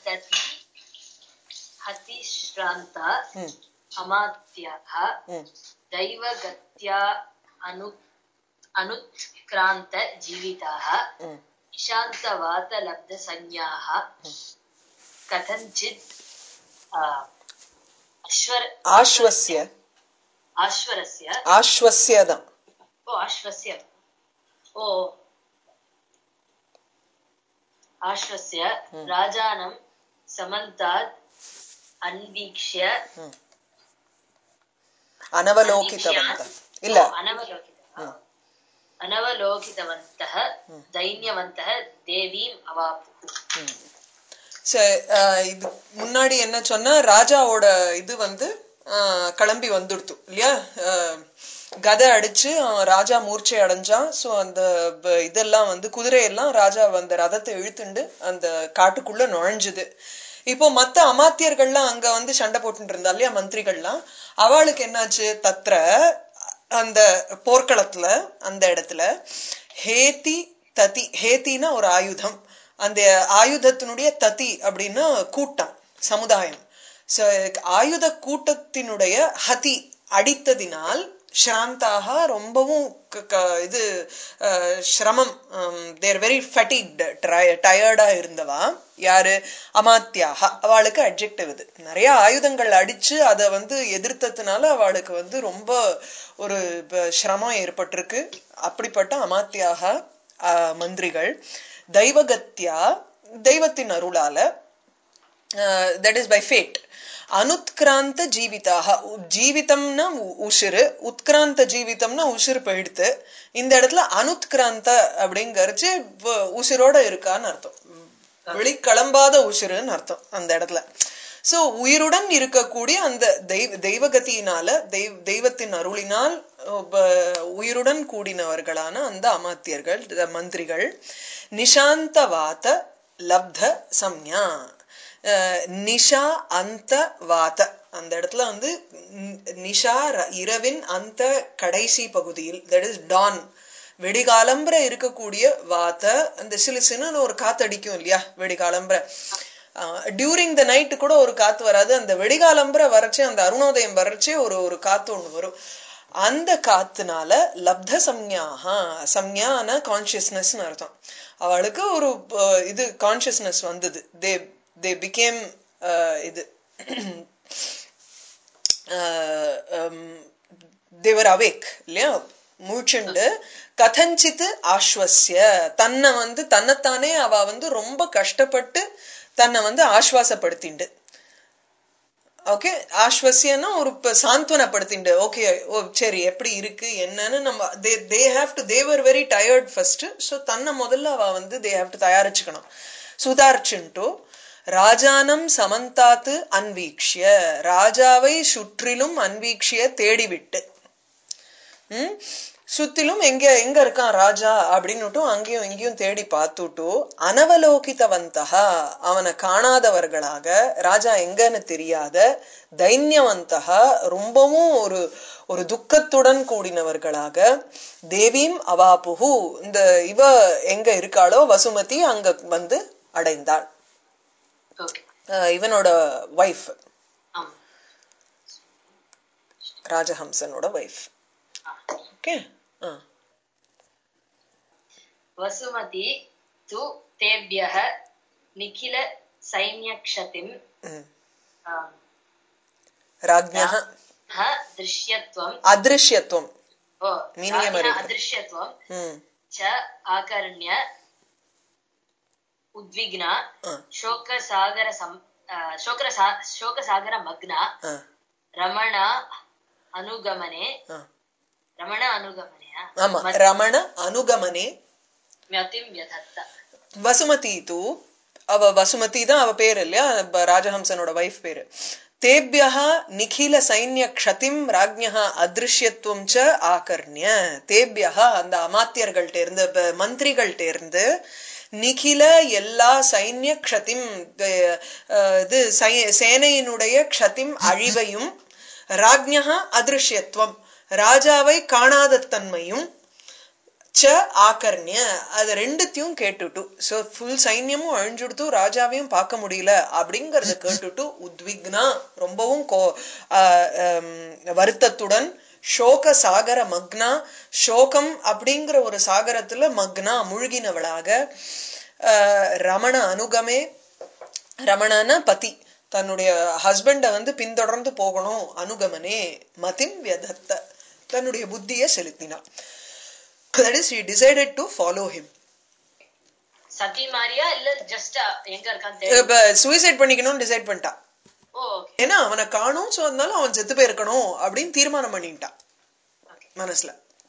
ததி ஹதிஸ்ராந்தா ம் அமாத்யः ம் दैवगत्या अनु अनुत्क्रान्त जीविताः ம் निशान्तवातलब्धसंज्ञाः कथञ्चित् आ, अश्वर ஆஸ்வசிய आश्वरस्य ஆஸ்வசிய தான் ओ आश्वस्य ओ आश्वस्य राजानं समन्तात् अन्वीक्ष्य அனவலோகித்தவந்த இல்ல ओ, अनवलोकितः अनवलोकितवन्तः दैन्यवन्तः देवीम् अवापुः ச- ஆஹ் இது முன்னாடி என்ன சொன்னா ராஜாவோட இது வந்து ஆஹ் கிளம்பி வந்துடுத்து இல்லையா ஆஹ் கதை அடிச்சு அவன் ராஜா மூர்ச்சை அடைஞ்சான் சோ அந்த ப- இதெல்லாம் வந்து குதிரையெல்லாம் ராஜா அந்த ரதத்தை இழுத்துண்டு அந்த காட்டுக்குள்ள நுழைஞ்சுது இப்போ மத்த அமாத்தியர்கள்லாம் அங்க வந்து சண்டை போட்டுட்டு இருந்தா இல்லையா மந்திரிகள்லாம் அவளுக்கு என்னாச்சு தத்ர அந்த போர்க்களத்துல அந்த இடத்துல ஹேதி ததி ஹேத்தினா ஒரு ஆயுதம் அந்த ஆயுதத்தினுடைய ததி அப்படின்னா கூட்டம் சமுதாயம் So, ஆயுத கூட்டத்தினுடைய ஹதி அடித்ததினால் ஸ்ராந்தாக ரொம்பவும் க- க- இது அஹ், சிரமம் தேர் வெரி ஃபட்டிக்ட் டயர்டா இருந்தவா யாரு அமாத்தியாக அவளுக்கு அட்ஜெக்டிவ் இது நிறைய ஆயுதங்கள் அடிச்சு அதை வந்து எதிர்த்ததுனால அவளுக்கு வந்து ரொம்ப ஒரு ப- சிரமம் ஏற்பட்டிருக்கு அப்படிப்பட்ட அமாத்தியாக அஹ், மந்திரிகள் தெய்வகத்தியா தெய்வத்தின் அருளால தட் இஸ் பை ஃபேட் அனுத்கிராந்த ஜீவிதாக உ- ஜீவிதம்னா உ- உசிறு உத்கிராந்த ஜீவிதம்னா உசிறு போயிடுத்து இந்த இடத்துல அனுத்கிராந்த அப்படிங்கறச்சு வ- உசிரோட இருக்கான்னு அர்த்தம் வெளிக்கிளம்பாத உசிறுன்னு அர்த்தம் அந்த இடத்துல சோ உயிருடன் இருக்கக்கூடிய அந்த தெய்வ தெய்வகத்தியினால தெய்வ தெய்வத்தின் அருளினால் உப- உயிருடன் கூடினவர்களான அந்த அமாத்தியர்கள் த- மந்திரிகள் நிஷாந்தவாத லப்த சம்யா அஹ், நிஷா அந்த வாத அந்த இடத்துல வந்து நி- நிஷா ர- இரவின் அந்த கடைசி பகுதியில் தட் இஸ் டான் வெடிகாலம்பர இருக்கக்கூடிய வாத்த அந்த சிலு சின்னு ஒரு காத்தடிக்கும் இல்லையா வெடிகாலம்பர டியூரிங் த நைட்டு கூட ஒரு காத்து வராது அந்த வெடிகாலம்பர வரைச்சே அந்த அருணோதயம் வரைச்சே ஒரு ஒரு காத்து ஒண்ணு வரும் அந்த காத்துனால லப்த சம்ஞாஹா சம்ஞான கான்சியஸ்னஸ் அர்த்தம் அவளுக்கு ஒரு அஹ், இது கான்சியஸ்னஸ் வந்தது தே தே பிகேம் இது தேவர் அவேக் இல்லையா முழிச்சுண்டு கதஞ்சித்து ஆஸ்வசிய தன்னை வந்து தன்னைத்தானே அவ வந்து ரொம்ப கஷ்டப்பட்டு தன்னை வந்து ஆஸ்வாசப்படுத்திண்டு ஓகே ஆஸ்வசியன்னா ஒரு இப்ப சாந்த்வனப்படுத்திண்டு ஓகே ஓ சரி எப்படி இருக்கு என்னன்னு நம்ம they they have to they're very tired first so தன்னை முதல்ல அவ வந்து தே ஹாவ் டு தயாரிச்சுக்கணும் சுதாரிச்சுன்ட்டு ராஜானம் சமந்தாத்து அன்வீக்ஷிய ராஜாவை சுற்றிலும் அன்வீக்ஷிய தேடிவிட்டு ம் சுத்திலும் எங்க எங்க இருக்கான் ராஜா அப்படின்னுட்டு அங்கேயும் இங்கேயும் தேடி பார்த்துட்டு அனவலோகித்தவந்தகா அவனை காணாதவர்களாக ராஜா எங்கன்னு தெரியாத தைன்யவந்தகா ரொம்பவும் ஒரு ஒரு துக்கத்துடன் கூடினவர்களாக தேவீம் அவாபுகு இந்த இவ எங்க இருக்காளோ வசுமதி அங்க வந்து அடைந்தாள் ஓகே அஹ் இவனோட ஒய்ஃப் ஆமா ராஜஹம்சனோட ஒய்ஃப் ஓகே वसुमती तु तेभ्यः निखिल सैन्यक्षतिम् ராஜ்ஞா दृश्यत्वम् அதிருஷ்யத்துவம் ओ Meaning राज्ञः America. अदृश्यत्वम् ம் च आकर्ण्य उद्विग्ना ஆ. शोकसागर सम् आ, शोकरसा शोकसागरमग्ना ஆ रमण अनुगमने ஆ रमण अनुगमने आ? ஆமா ரமண அனுகமனே मतिं व्यधत्त வசுமதி தூ அவ வசுமதி தான் அவ பேரு இல்லையா ப- ராஜஹம்சனோட வைஃப் பேரு தேபியா நிகில சைன்ய க்ஷதிம் ராஜ்ஞா அதிருஷ்யத்துவம் ச ஆகர்ணிய தேபியா அந்த அமாத்தியர்கள்ட்ட இருந்து ப- மந்திரிகள்ட்ட இருந்து நிகில எல்லா சைன்ய க்ஷதிம் த- அஹ் இது சை- சேனையினுடைய க்ஷதிம் அழிவையும் ராஜ்ஞா அதிருஷ்யத்துவம் ராஜாவை காணாத தன்மையும் ச ஆகர்ணிய அது ரெண்டுத்தையும் கேட்டுட்டு சோ ஃபுல் சைன்யமும் அழிஞ்சுடுத்து ராஜாவையும் பார்க்க முடியல அப்படிங்கறத கேட்டுட்டு உத்விக்னா ரொம்பவும் கோ ஆஹ் ஹம் வருத்தத்துடன் சோக சாகர மக்னா சோகம் அப்படிங்கிற ஒரு சாகரத்துல மக்னா முழுகினவளாக ஆஹ் ரமண அனுகமே ரமணன பதி தன்னுடைய ஹஸ்பண்ட வந்து பின்தொடர்ந்து போகணும் அனுகமனே மதிம் வியதத்த தன்னுடைய புத்தியை செலுத்தினான் that is he decided to follow him சதி மாரியா இல்ல ஜஸ்ட் எங்க இருக்கான்னு தெரியும் இப்ப சூசைட் பண்ணிக்கணும்னு டிசைட் பண்ணிட்டான் ஓ ஓகே ஏன்னா அவனை காணும் சோ அதனால அவன் செத்து போயிருக்கணும் அப்படின்னு தீர்மானம் பண்ணிட்டான் ஓகே மனசுல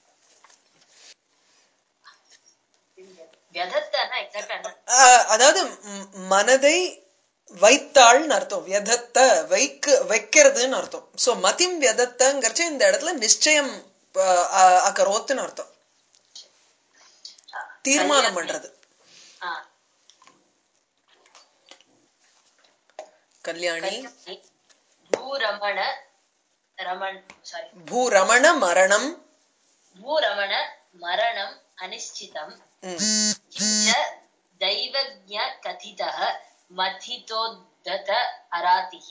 வியதத்தனா எக்ஸாக்டா என்ன ஆஹ் அதாவது ம், மனதை வைத்தாள்னு அர்த்தம் வியதத்த வைக்க வைக்கிறதுன்னு அர்த்தம் சோ மதிம் வியதத்தங்கிறச்சு இந்த இடத்துல நிச்சயம் ஆஹ், ஆஹ், அக்கரோத்துன்னு அர்த்தம் தீர்மானம் பண்றது ஆ கல்யாணி கல்யாணி பூரமண ரமண் சாரி பூரமண மரணம் பூரமண மரணம் அனிश्चितम् ம், किञ्च दैवज्ञ कथितः मथितोद्धत अरातिः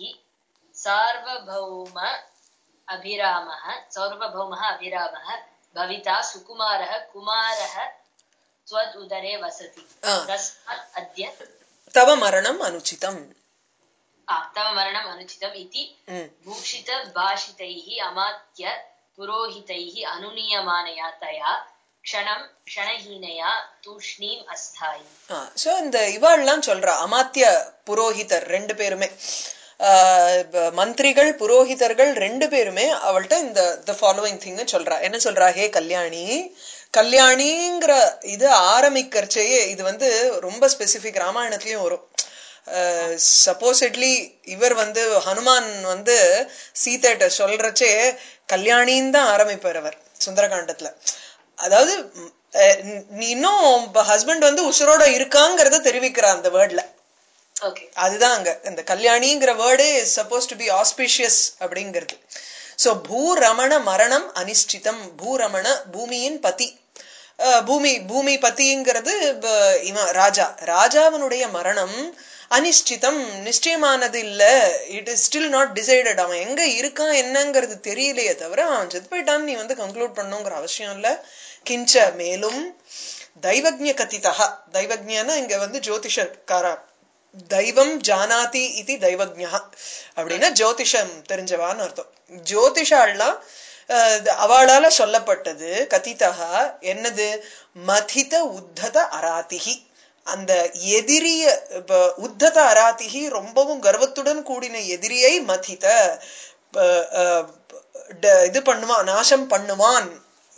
सार्वभौम अभिरामः सार्वभौमः अभिरामः भविता सुकुमारः कुमारः त्वदुदरे वसति ஆ. तस्मात् अद्य தவ மரணம் அனுச்சிதம் आ, तव मरणम् अनुचितम् इति ம் भूषितभाषितैः अमात्य पुरोहितैः अनुनीयमानया तया क्षणं क्षणहीनया तूष्णीम् अस्थायि சோ இந்த இவாள்லாம் சொல்றா அமாத்திய புரோஹிதர் ரெண்டு பேருமே ஆஹ் ப- மந்திரிகள் புரோஹிதர்கள் ரெண்டு பேருமே அவள்கிட்ட இந்த த ஃபாலோவிங் திங் சொல்றா என்ன சொல்றா ஹே கல்யாணி கல்யாணிங்கிற இது ஆரம்பிக்கிறச்சேயே இது வந்து ரொம்ப ஸ்பெசிபிக் ராமாயணத்திலயும் வரும் சப்போசிட்லி இவர் வந்து ஹனுமான் வந்து சீதைட்ட சொல்றச்சே கல்யாணின்னு தான் ஆரம்பிப்பார் அவர் சுந்தரகாண்டத்துல அதாவது ம், அஹ், நீ இன்னும் ஹஸ்பண்ட் வந்து உசுரோட இருக்காங்கிறத தெரிவிக்கிறா அந்த வேர்ட்ல ஓகே அதுதான் அங்க இந்த கல்யாணிங்கிற வேர்டே சப்போஸ் டு பி ஆஸ்பிஷியஸ் அப்படிங்கிறது சோ பூரமண மரணம் அனிஷ்டிதம் பூரமண பூமியின் பதி அஹ், பூமி பூமி பத்திங்கிறது ப- இவன் ராஜா ராஜாவினுடைய மரணம் அனிஷ்டிதம் நிச்சயமானது இல்ல it is still not decided அவன் எங்க இருக்கான் என்னங்கிறது தெரியலையே தவிர அவன் செத்து போயிட்டான்னு நீ வந்து கன்க்ளூட் பண்ணுங்கிற அவசியம் இல்ல கிஞ்ச மேலும் தைவக்ஞ கதிதா தைவக்ஞன்னா இங்க வந்து ஜோதிஷக்காரா தெய்வம் ஜானாதி இது தெய்வஜா அப்படின்னா ஜோதிஷம் தெரிஞ்சவான்னு அர்த்தம் ஜோதிஷாலாம் அஹ், அவளால சொல்லப்பட்டது கதிதா என்னது மதித உத்தத அராதிகி அந்த எதிரிய இப்ப உத்தத அராதிகி ரொம்பவும் கர்வத்துடன் கூடின எதிரியை மதித ப- அஹ், ட- இது பண்ணுவான் நாசம் பண்ணுவான்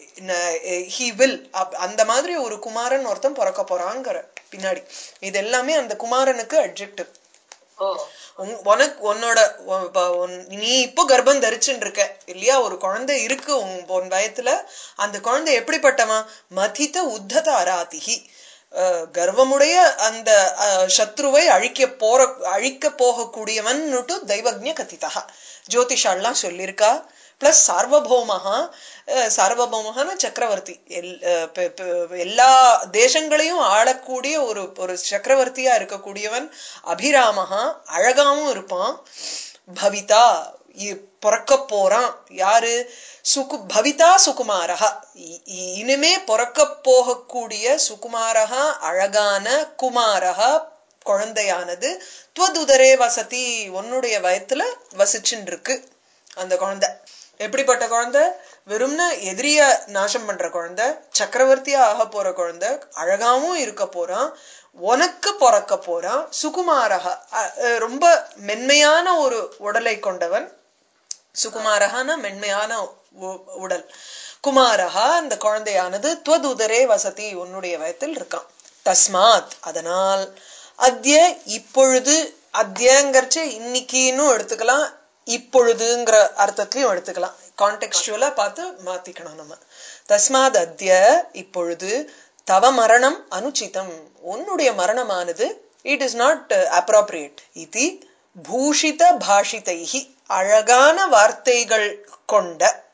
ஹி வில் அந்த மாதிரி ஒரு குமாரன் ஒருத்தன் பிறக்க போறாங்கிற பின்னாடி இது எல்லாமே அந்த குமாரனுக்கு அட்ஜெக்டிவ் ஓ உன்- உனக்கு உன்னோட உன் இப்ப உன்- நீ இப்போ கர்ப்பம் தரிச்சுட்டு இருக்க இல்லையா ஒரு குழந்தை இருக்கு உன் உன் வயத்துல அந்த குழந்தை எப்படிப்பட்டவன் மதித உத்தத அராதிகி அஹ், கர்வமுடைய அந்த அஹ், சத்ருவை அழிக்க போற அழிக்க போகக்கூடியவன்னுட்டு தெய்வஜ்ஞ கதிதா ஜோதிஷாலாம் சொல்லியிருக்கா பிளஸ் சார்வபௌமஹா அஹ், சார்வபௌமஹான சக்கரவர்த்தி எல்- அஹ், பெ- பெ- எல்லா தேசங்களையும் ஆளக்கூடிய ஒரு ஒரு சக்கரவர்த்தியா இருக்கக்கூடியவன் அபிராமஹா அழகாவும் இருப்பான் பவிதா இ- பிறக்க போறான் யாரு சுகு பவிதா சுகுமாரஹா இ- இ- இனிமே பிறக்க போகக்கூடிய சுகுமாரஹா அழகான குமாரஹா குழந்தையானது துவதுதரே வசதி உன்னுடைய வயத்துல வசிச்சுன்னு இருக்கு அந்த குழந்தை எப்படிப்பட்ட குழந்தை வெறும்னா எதிரிய நாசம் பண்ற குழந்தை சக்கரவர்த்தியா ஆக போற குழந்தை அழகாவும் இருக்க போறான் உனக்கு பிறக்க போறான் சுகுமாரகா அ- அஹ் ரொம்ப மென்மையான ஒரு உடலை கொண்டவன் சுகுமாரகான மென்மையான உ- உடல் குமாரஹா அந்த குழந்தையானது துவதுதரே வசதி உன்னுடைய வயத்தில் இருக்கான் தஸ்மாத் அதனால் அத்ய இப்பொழுது அத்யங்கிறச்சு இன்னைக்குன்னு எடுத்துக்கலாம் இப்பொழுதுங்கிற அர்த்தத்திலையும் எடுத்துக்கலாம் கான்டெக்ஸ்டுவலா பார்த்து மாத்திக்கணும் நம்ம தஸ்மாத் அத்ய இப்பொழுது தவ மரணம் அனுச்சிதம் உன்னுடைய மரணமானது இட் இஸ் நாட் அப்ராப்ரியேட் இது பூஷித பாஷிதைகி அழகான வார்த்தைகள் கொண்ட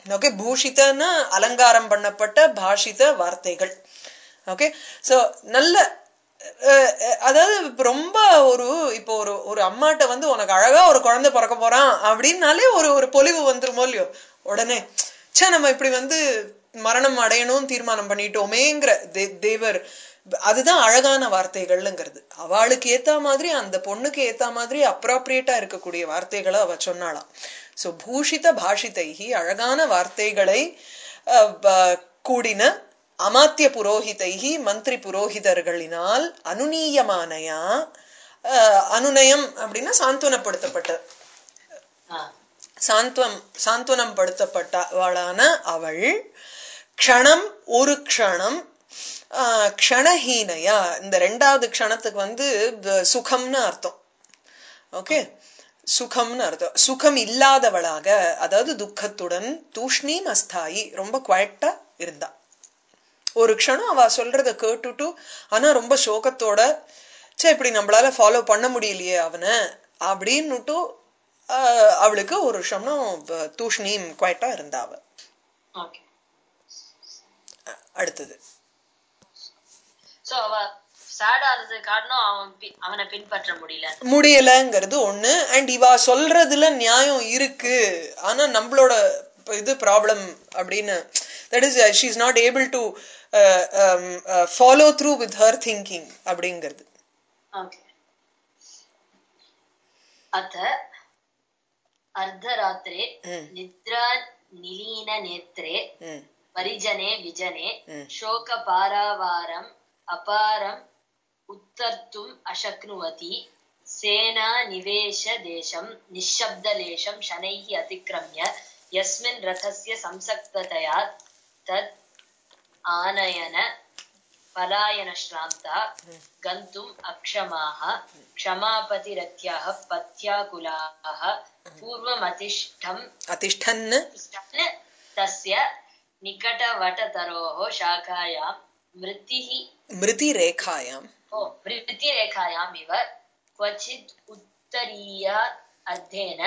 ஓகே பூஷிதன்னா அலங்காரம் பண்ணப்பட்ட பாஷித வார்த்தைகள் ஓகே சோ நல்ல அஹ், அஹ், அதாவது இப்ப ரொம்ப ஒரு இப்போ ஒரு ஒரு அம்மாட்ட வந்து உனக்கு அழகா ஒரு குழந்தை பிறக்க போறான் அப்படின்னாலே ஒரு ஒரு பொலிவு வந்துருமோ இல்லையோ உடனே ச்சே நம்ம இப்படி வந்து மரணம் அடையணும்னு தீர்மானம் பண்ணிட்டோமேங்கிற தே- தேவர் அதுதான் அழகான வார்த்தைகள்ங்கிறது அவளுக்கு ஏத்த மாதிரி அந்த பொண்ணுக்கு ஏத்த மாதிரி அப்ராப்ரியேட்டா இருக்கக்கூடிய வார்த்தைகளை அவ சொன்னாளாம் சோ பூஷித பாஷிதைகி அழகான வார்த்தைகளை அஹ், ப- கூடின அமாத்திய புரோஹிதைகி மந்திரி புரோஹிதர்களினால் அனுநீயமானயா அஹ், அனுநயம் அப்படின்னா சாந்துவனப்படுத்தப்பட்ட ஆ. சாந்த்வம் சாந்த்வனம் படுத்தப்பட்டவளான அவள் க்ஷணம் ஒரு க்ஷணம் ஆஹ், க்ஷணஹீனையா இந்த ரெண்டாவது க்ஷணத்துக்கு வந்து வ- சுகம்னு அர்த்தம் ஓகே சுகம்னு அர்த்தம் சுகம் இல்லாதவளாக அதாவது துக்கத்துடன் தூஷ்ணீம் அஸ்தாயி ரொம்ப குவாய்ட்டா இருந்தா ஒரு க்ஷணம் அவ சொல்றத கேட்டுட்டு ஆனா ரொம்ப சோகத்தோட சே இப்படி நம்மளால ஃபாலோ பண்ண முடியலையே அவனை அப்படின்னுட்டு ஆஹ், அவளுக்கு ஒரு க்ஷணம் ப- தூஷ்ணீம் குவாய்ட்டா இருந்தா அவ ஓகே அடுத்தது சோ அவ சேட் ஆனது காரணம் அவன் பி- அவனை பின்பற்ற முடியல முடியலங்கிறது ஒண்ணு அண்ட் இவா சொல்றதுல நியாயம் இருக்கு ஆனா நம்மளோட இப்ப இது ப்ராப்ளம் அப்படின்னு that is she is not able to follow through with her thinking அப்படிங்கிறது ओके अथ अर्धरात्रे ம். निद्रा निलीन नेत्रे ம் परिजने विजने ம். शोकपारावारम् अपारम् उत्तर्तुम् अशक्नुवती सेना निवेशदेशं निःशब्दलेशं शनैः अतिक्रम्य यस्मिन् रथस्य संसक्ततया तत् आनयन पलायनश्रान्ता गन्तुम् अक्षमाः क्षमापतिरत्याः पत्याकुलाः पूर्वमतिष्ठम् அதிஷ்டன்னு तिष्ठन् तस्य निकटवटतरोः शाखायां मृतिः மிருதி ரேகாயாம் ओ मृतिरेखायाम् इव क्वचित् उत्तरीया अर्धेन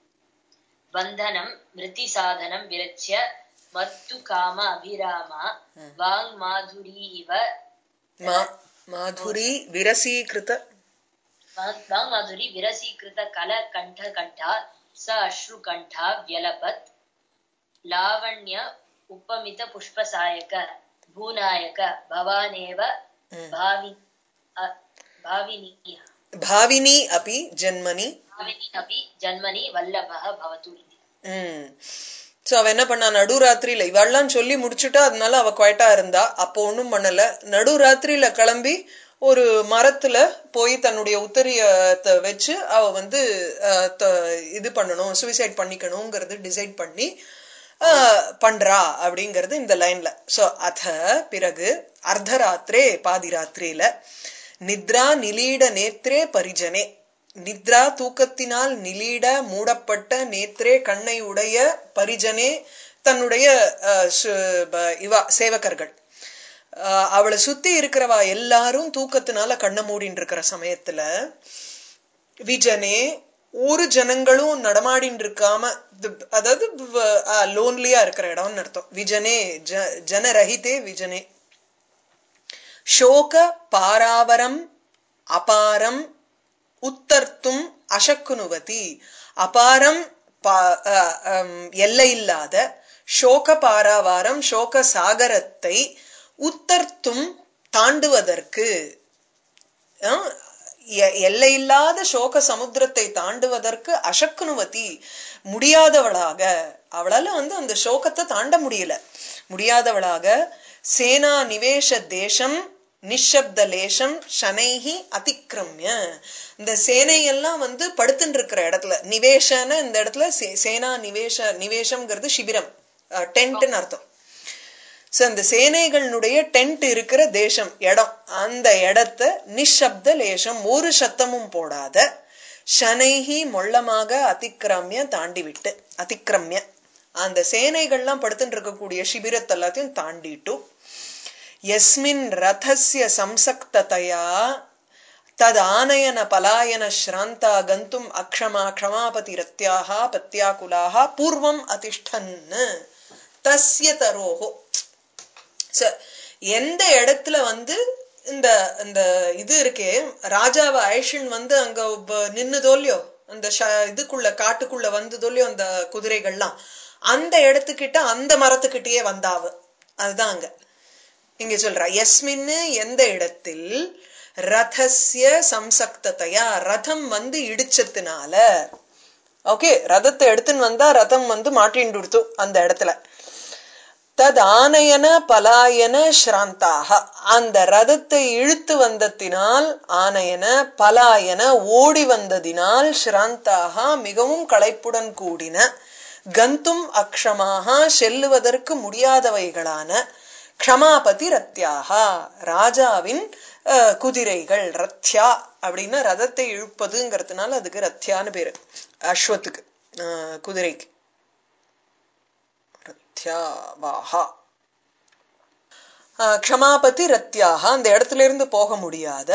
बन्धनं मृतिसाधनं विरच्य मर्तुकाम अभिरामा वाङ्माधुरी इव மா மாதுரி விரசீகிருத वाङ्माधुरी विरसीकृतकलकण्ठकण्ठा स अश्रुकण्ठा व्यलपत् लावण्य उपमितपुष्पसायक भूनायक भवानेव ம். भावि अ- भाविनी பாவினி அபி ஜன்மனி भाविनी अपि जन्मनि वल्लभः भवतु इति ம் சோ அவ என்ன பண்ணா நடுராத்திரியில இவாள்லாம் சொல்லி முடிச்சுட்டா அதனால அவ குவைட்டா இருந்தா அப்போ ஒண்ணும் பண்ணல நடுராத்திரியில கிளம்பி ஒரு மரத்துல போய் தன்னுடைய உத்தரியத்தை வச்சு அவ வந்து அஹ், த- இது பண்ணணும் சூசைட் பண்ணிக்கணுங்கிறது டிசைட் பண்ணி அஹ், பண்றா அப்படிங்கிறது இந்த லைன்ல சோ அத பிறகு அர்த்தராத்திரே பாதி ராத்திரியில நித்ரா நிலீட நேத்ரே பரிஜனே நித்ரா தூக்கத்தினால் நிலீட மூடப்பட்ட நேத்ரே கண்ணை உடைய பரிஜனே தன்னுடைய அஹ், சு- ப- இவா சேவகர்கள் அஹ், அவளை சுத்தி இருக்கிறவா எல்லாரும் தூக்கத்தினால கண்ணை மூடின்னு இருக்கிற சமயத்துல விஜனே ஒரு ஜனங்களும் நடமாடின்னு இருக்காம தி- அதாவது லோன்லியா இருக்கிற இடம்னு அர்த்தம் விஜனே ஜ ஜனரஹிதே விஜனே சோக பாராவரம் அபாரம் உத்தர்த்தும் அசக்குனுவதி அபாரம் பா- அஹ், ஹம், எல்லையில்லாத சோக பாராவாரம் சோக சாகரத்தை உத்தர்த்தும் தாண்டுவதற்கு அஹ், எ- எல்லையில்லாத சோக சமுத்திரத்தை தாண்டுவதற்கு அசக்குனுவதி முடியாதவளாக அவளால வந்து அந்த சோகத்தை தாண்ட முடியல முடியாதவளாக சேனா நிவேஷ தேசம் நிஷப்த லேசம் ஷனைஹி அதிக்கிரமிய இந்த சேனை எல்லாம் வந்து படுத்துட்டு இருக்கிற இடத்துல நிவேஷன இந்த இடத்துல சே- சேனா நிவேஷ நிவேஷம்ங்கிறது சிபிரம் டென்ட்னு அர்த்தம் சோ அந்த சேனைகளுடைய டென்ட் இருக்கிற தேசம் இடம் அந்த இடத்த நிஷப்த லேசம் ஒரு சத்தமும் போடாத ஷனைஹி மொள்ளமாக அதிக்கிரமிய தாண்டி விட்டு அதிக்கிரமிய அந்த சேனைகள்லாம் படுத்துட்டு இருக்கக்கூடிய சிபிரத்தை எல்லாத்தையும் தாண்டிட்டு எஸ்மின் ரதஸ்ய சம்சக்ததையா தத் ஆனயன பலாயன ஸ்ராந்தா கந்தும் அக்ஷமா க்ஷமாபதி ரத்யாக பத்யாகுலாக பூர்வம் அதிஷ்டன்னு தஸ்ய தரோஹோ ச- எந்த இடத்துல வந்து இந்த இந்த இது இருக்கே ராஜாவை ஐஷன் வந்து அங்க ப- நின்னுதோ இல்லையோ அந்த ஷ- இதுக்குள்ள காட்டுக்குள்ள வந்ததோ இல்லையோ அந்த குதிரைகள்லாம் அந்த இடத்துக்கிட்ட அந்த மரத்துக்கிட்டயே வந்தாவ அதுதான் அங்க இங்க சொல்றா எஸ்மின்னு எந்த இடத்தில் ரதஸ்ய சம்சக்ததையா ரதம் வந்து இடிச்சதுனால ஓகே ரதத்தை எடுத்துன்னு வந்தா ரதம் வந்து மாட்டின்டுடுத்து அந்த இடத்துல தத் ஆனயன பலாயன ஸ்ராந்தாக அந்த ரதத்தை இழுத்து வந்ததினால் ஆனயன பலாயன ஓடி வந்ததினால் ஸ்ராந்தாக மிகவும் களைப்புடன் கூடின கந்தும் அக்ஷமாக செல்லுவதற்கு முடியாதவைகளான க்ஷமாபதி ரத்யாக ராஜாவின் அஹ், குதிரைகள் ரத்யா அப்படின்னா ரதத்தை இழுப்பதுங்கிறதுனால அதுக்கு ரத்யான்னு பேரு அஸ்வத்துக்கு அஹ், குதிரைக்கு ரத்யாவாஹா ஆஹ் க்ஷமாபதி ரத்யாக அந்த இடத்துல இருந்து போக முடியாத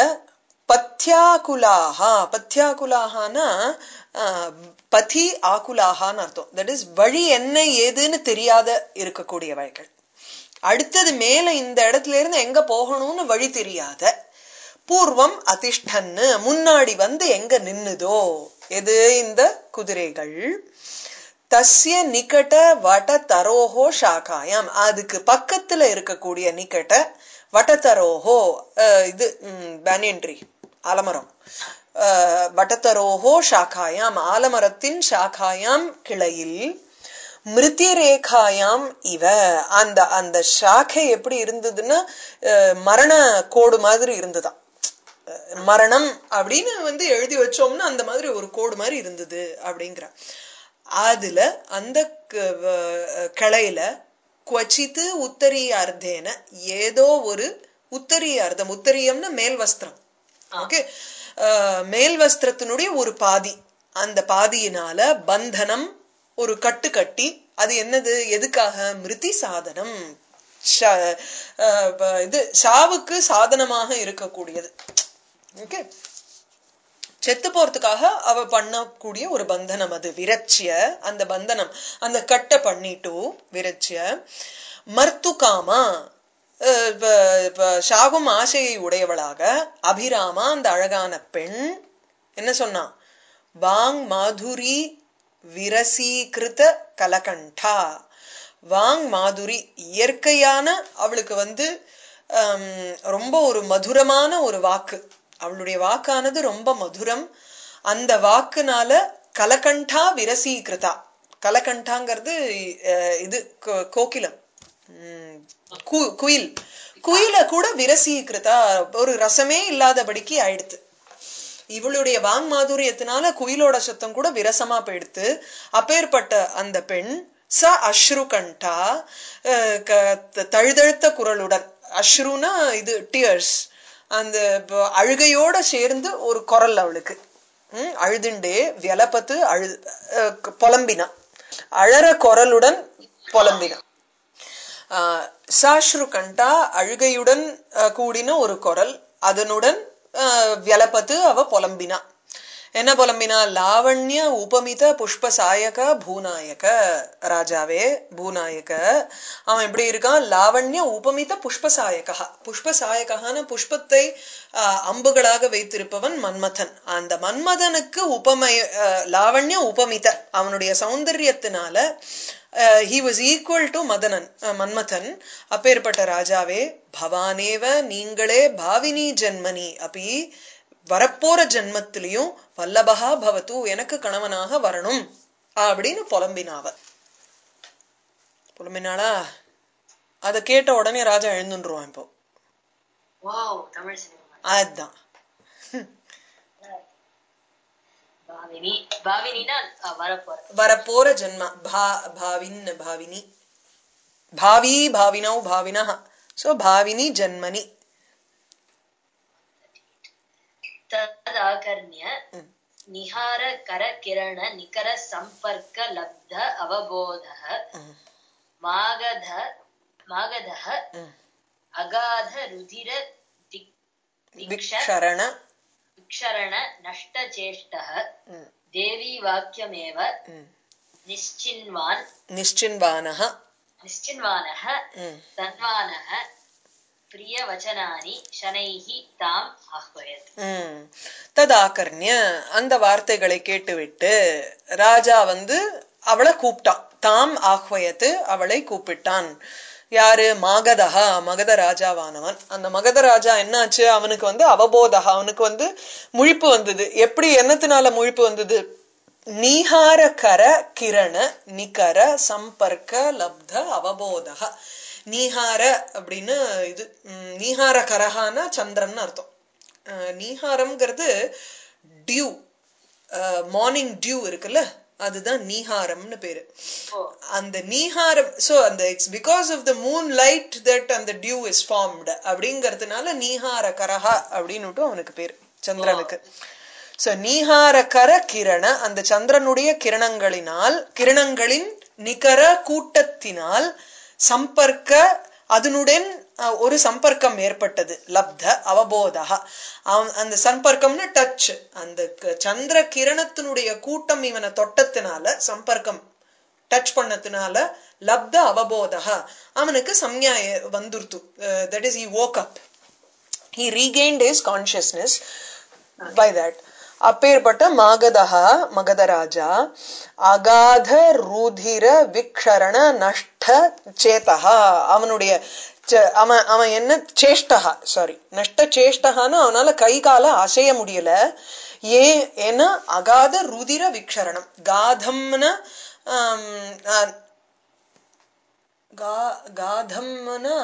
பத்யாகுலாஹா பத்யாகுலாஹானா ஆஹ், பதி ஆகுலாஹான்னு அர்த்தம் தட் இஸ் வழி என்ன ஏதுன்னு தெரியாத இருக்கக்கூடியவைகள் அடுத்தது மேல இந்த இடத்துல இருந்து எங்க போகணும்னு வழி தெரியாத பூர்வம் அதிஷ்டன்னு முன்னாடி வந்து எங்க நின்னுதோ எது இந்த குதிரைகள் தஸ்ய நிகட வட தரோஹோ ஷாக்காயாம் அதுக்கு பக்கத்துல இருக்கக்கூடிய நிகட வடதரோஹோ அஹ், இது பேனியன் ட்ரீ ஆலமரம் அஹ், வடதரோஹோ ஷாக்காயாம் ஆலமரத்தின் ஷாக்காயாம் கிளையில் மிருதிரேகாயாம் இவ அந்த அந்த ஷாக்கை எப்படி இருந்ததுன்னா அஹ், மரண கோடு மாதிரி இருந்துதான் அஹ், மரணம் அப்படின்னு வந்து எழுதி வச்சோம்னா அந்த மாதிரி ஒரு கோடு மாதிரி இருந்தது அப்படிங்கிற அதுல அந்த க- வ- கிளையில குவச்சித்து உத்தரியார்த்தேன ஏதோ ஒரு உத்தரியார்த்தம் உத்தரியம்னா மேல் வஸ்திரம் ஓகே மேல் வஸ்திரத்தினுடைய ஒரு பாதி அந்த பாதியினால பந்தனம் ஒரு கட்டு கட்டி அது என்னது எதுக்காக மிருதி சாதனம் ஷ- அஹ், ப- இது சாவுக்கு சாதனமாக இருக்கக்கூடியது ஓகே செத்து போறதுக்காக அவ பண்ணக்கூடிய ஒரு பந்தனம் அது விரட்சிய அந்த பந்தனம் அந்த கட்டை பண்ணிட்டு விரட்சிய மர்த்துகாமா அஹ் இப்ப- இப்ப சாகும் ஆசையை உடையவளாக அபிராமா அந்த அழகான பெண் என்ன சொன்னா வாங் மாதுரி விரசீகிருத கலகண்டா வாங் மாதுரி இயற்கையான அவளுக்கு வந்து ஹம், ரொம்ப ஒரு மதுரமான ஒரு வாக்கு அவளுடைய வாக்கானது ரொம்ப மதுரம் அந்த வாக்குனால கலகண்டா விரசீகிருதா கலகண்டாங்கிறது அஹ், இது கோ- கோகிலம் உம், கு- குயில் குயில கூட விரசீகிருதா ஒரு ரசமே இல்லாதபடிக்கு ஆயிடுத்து இவளுடைய வாங் மாதுரியத்தினால குயிலோட சத்தம் கூட விரசமா போயிடுத்து அப்பேற்பட்ட அந்த பெண் ச அஸ்ருகண்டா அஹ், க- த- தழுதழுத்த குரலுடன் அஸ்ருனா இது டியர்ஸ் அந்த ப- அழுகையோட சேர்ந்து ஒரு குரல் அவளுக்கு ம், அழுதுண்டே வியலப்பத்து அழு அஹ், புலம்பினா அழற குரலுடன் புலம்பினா ஆஹ் சாஸ்ரு கண்டா அழுகையுடன் ஆஹ் கூடின ஒரு குரல் அதனுடன் ஆஹ் வியலப்பத்து அவ புலம்பினா என்ன புலம்பினா லாவண்ய உபமித புஷ்ப சாயக பூநாயக ராஜாவே பூநாயக அவன் எப்படி இருக்கான் லாவண்ய உபமித புஷ்ப சாயகா புஷ்ப சாயகான புஷ்பத்தை ஆஹ் அம்புகளாக வைத்திருப்பவன் மன்மதன் அந்த மன்மதனுக்கு உபமை ஆஹ் லாவண்ய உபமித அவனுடைய சௌந்தரியத்தினால he was equal to Madanan ah Manmadhan அப்பேற்பட்ட ராஜாவே பவானேவ நீங்களே பாவினி ஜென்மனி அப்படி வரப்போற ஜென்மத்திலையும் வல்லபகா பவத்து எனக்கு கணவனாக வரணும் அப்படின்னு புலம்பினாவ புலம்பினாளா அதை கேட்ட உடனே ராஜா எழுந்துருவான் இப்போ வாவ் தமிழ் சினிமா அதுதான் பாவினி பாவினினா அஹ், வரப்போற வரப்போற ஜென்ம பா பாவின் பாவினி பாவி பாவினௌ பாவினா சோ பாவினி ஜென்மனி तदाकर्ण्य निहार कर किरण निकर संपर्क लब्ध अवबोधः मागध मागधः ம். अगाध रुधिर दिक् दिक्ष விக்ஷரண विक्षरण नष्टचेष्टः ம், देवी वाक्यमेव ம். निश्चिन्वान् நிश्चिन्वानः निश्चिन्वानः ம். तन्वानः प्रियवचनानि शनैः ताम् आह्वयत् ம். ததாகர்ணிய அந்த வார்த்தைகளை கேட்டுவிட்டு ராஜா வந்து அவளை கூப்பிட்டான் தாம் ஆஹ்வயத்து அவளை கூப்பிட்டான் யாரு மாகதஹா மகத ராஜாவானவன் அந்த மகத ராஜா என்னாச்சு அவனுக்கு வந்து அவபோதகா அவனுக்கு வந்து முழிப்பு வந்தது எப்படி என்னத்தினால முழிப்பு வந்தது நீஹார கர கிரண நிகர சம்பர்க்க லப்த அவபோதகா நீஹார அப்படின்னு இது ம், நீஹார கரஹான சந்திரன் அர்த்தம் அஹ், நீஹாரம்ங்கிறது டியூ மார்னிங் டியூ இருக்குல்ல அதுதான் நீஹாரம்னு பேரு ஓ அந்த நீஹாரம் சோ அந்த it's because of the moon light that அந்த டியூ இஸ் ஃபார்ம்டு அப்படிங்கறதுனால நீஹார கரஹா அப்படின்னுட்டு அவனுக்கு பேரு சந்திரனுக்கு சோ நீஹார கர கிரண அந்த சந்திரனுடைய கிரணங்களினால் கிரணங்களின் நிகர கூட்டத்தினால் சம்பர்க்க அதனுடன் அஹ், ஒரு சம்பர்க்கம் ஏற்பட்டது லப்த அவபோதா அவன் அந்த சம்பர்க்கம்னு டச் அந்த க- சந்திர கிரணத்தினுடைய கூட்டம் இவனை தொட்டத்தினால சம்பர்க்கம் டச் பண்ணதுனால லப்த அவபோதா அவனுக்கு சம்யா ஏ- வந்துருத்து that is he woke up he regained his consciousness by that அப்பேற்பட்ட மாகதஹா மகதராஜா அகாத ருதிர விக்ஷரண நஷ்ட சேதஹா அவனுடைய ச- அவன் அவன் என்ன சேஷ்டஹா சாரி நஷ்ட சேஷ்டஹான்னு அவனால கை கால அசைய முடியல ஏன் ஏன்னா அகாத ருதிர விக்ஷரணம் காதம்னா ஆம், ஆ, கா- காதம்னா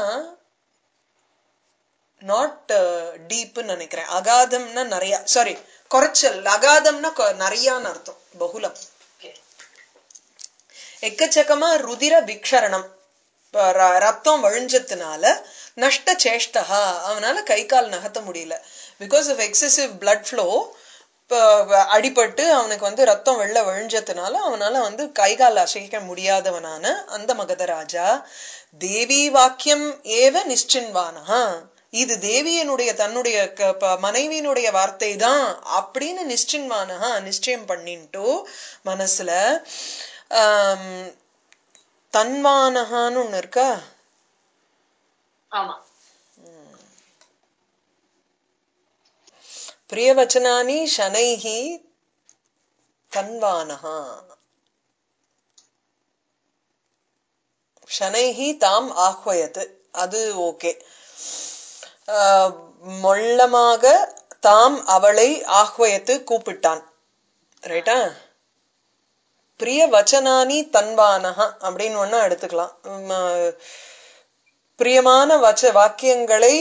நாட் டீப்னு நினைக்கிறேன் அகாதம்னா நிறைய சாரி குறைச்சல் அகாதம்னா கொ- நிறையான்னு அர்த்தம் பகுலம் ஓகே எக்கச்சக்கமா ருதிர விக்ஷரணம் இப்ப ர- ரத்தம் வழிஞ்சதுனால நஷ்ட சேஷ்டஹா அவனால கை கால் நகர்த்த முடியல because of excessive blood flow அடிபட்டு அவனுக்கு வந்து ரத்தம் வெள்ள வழிஞ்சதுனால அவனால வந்து கை கால் அசைக்க முடியாதவனான அந்த மகதராஜா தேவி வாக்கியம் ஏவ நிಶ್ಚಿನ್ವಾனஹா இது தேவியனுடைய தன்னுடைய க- ப- மனைவியினுடைய வார்த்தை தான் அப்படின்னு நிಶ್ಚಿನ್ವಾனஹா நிச்சயம் பண்ணிட்டு மனசுல ஆம், தன்வானஹான்னு ஒண்ணு இருக்கா ஆமா பிரியவச்சனானி சனைஹி தன்வானஹா சனைஹி தாம் ஆஹ்வயத்து அது ஓகே மொள்ளமாக தாம் அவளை ஆஹ்வயத்து கூப்பிட்டான் ரைட்டா பிரிய வச்சனானி தன்வானஹா அப்படின்னு ஒண்ணா எடுத்துக்கலாம் உம், அஹ், பிரியமான வச்ச வாக்கியங்களை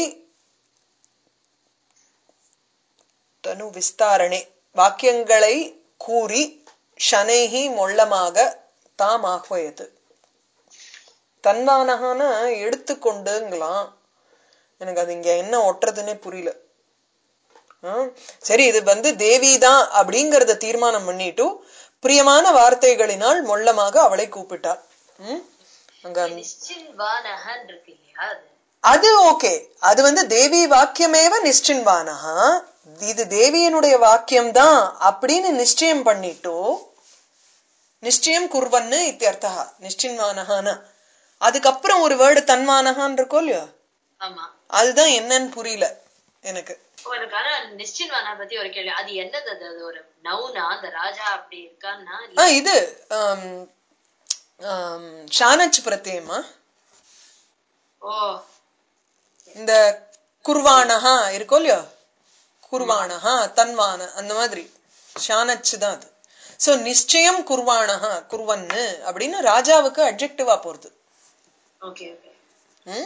தனு விஸ்தாரணே வாக்கியங்களை கூறி ஷனைஹி மொள்ளமாக தாம் ஆஹ்வயத்து தன்வானகான எடுத்துக்கொண்டுங்களாம் எனக்கு அது இங்க என்ன ஒட்டுறதுன்னே புரியல ஆ, சரி இது வந்து தேவிதான் அப்படிங்கறத தீர்மானம் பண்ணிட்டு பிரியமான வார்த்தைகளினால் மொள்ளமாக அவளை கூப்பிட்டார் ம்? அங்க அந்த- நிశ్చిன்வானஹன் இருக்கு இல்லையா அது அது ஓகே அது வந்து தேவி வாக்கியமேவ நிஷ்டின்வானஹா இது தேவியனுடைய வாக்கியம் தான் அப்படின்னு நிச்சயம் பண்ணிட்டு நிச்சயம் குர்வன்னு இத்தியர்த்தா நிஷ்டின்வானஹான அதுக்கப்புறம் ஒரு வேர்டு தன்வானஹான் இருக்கோ இல்லையோ ஆமா அதுதான் என்னன்னு புரியல எனக்கு ஓ, எனக்கு ஆனா நிశ్చిன்வானா பத்தி ஒரு கேள்வி அது என்னது அது அது ஒரு நவுனா அந்த ராஜா அப்படி இருக்கான்னா ஆ இது ஆம், ஆம், ஷானச் பிரத்யமா ஓ இந்த குர்வானஹா இருக்கோ இல்லையோ குர்வானஹா தன்வான அந்த மாதிரி ஷானச்சு தான் அது சோ நிச்சயம் குர்வானஹா குர்வன்னு அப்படின்னு ராஜாவுக்கு அட்ஜெக்டிவா போறது ஓகே ஓகே ம்?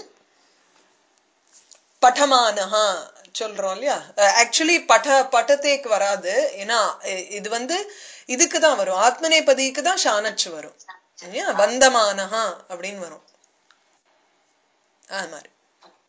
பட்டமானஹா சொல்றோம் இல்லையா ஆக்சுவலி பட பட்டத்தேக்கு வராது ஏன்னா இ- இது வந்து இதுக்கு தான் வரும் ஆத்மநேபதிக்கு தான் ஷானச்சு வரும் இல்லையா வந்தமானஹா அப்படின்னு வரும் அது மாதிரி